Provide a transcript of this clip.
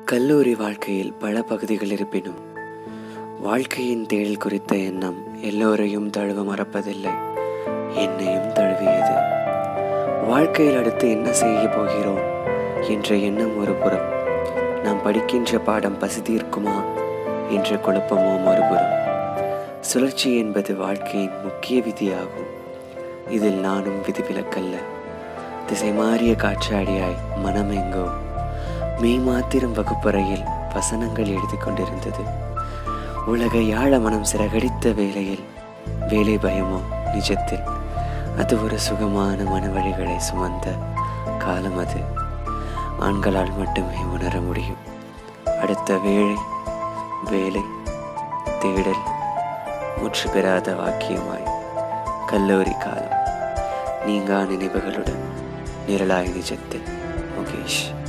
கல்லூரி வாழ்க்கையில் பல பகுதிகள் இருப்பினும் வாழ்க்கையின் தேடல் குறித்த எண்ணம் எல்லோரையும் தழுவ மறப்பதில்லை என்னையும் தழுவியது வாழ்க்கையில் அடுத்து என்ன செய்ய போகிறோம் என்ற எண்ணம் ஒரு புறம் நாம் படிக்கின்ற பாடம் பசி தீர்க்குமா என்ற குழப்பமோ மறுபுறம் சுழற்சி என்பது வாழ்க்கையின் முக்கிய விதியாகும் இதில் நானும் விதிவிலக்கல்ல திசை மாறிய காற்றாடியாய் மனமெங்கோ மெய் மாத்திரம் வகுப்பறையில் வசனங்கள் எழுதி கொண்டிருந்தது உலகை யாழ மனம் சிறகடித்த வேளையில் வேலை பயமோ நிஜத்தில் அது ஒரு சுகமான மனவழிகளை சுமந்த காலம் அது ஆண்களால் மட்டுமே உணர முடியும் அடுத்த வேலை வேலை தேடல் முற்று பெறாத வாக்கியமாய் கல்லூரி காலம் நீங்கா நினைவுகளுடன் நிரலாய் நிஜத்தில் முகேஷ்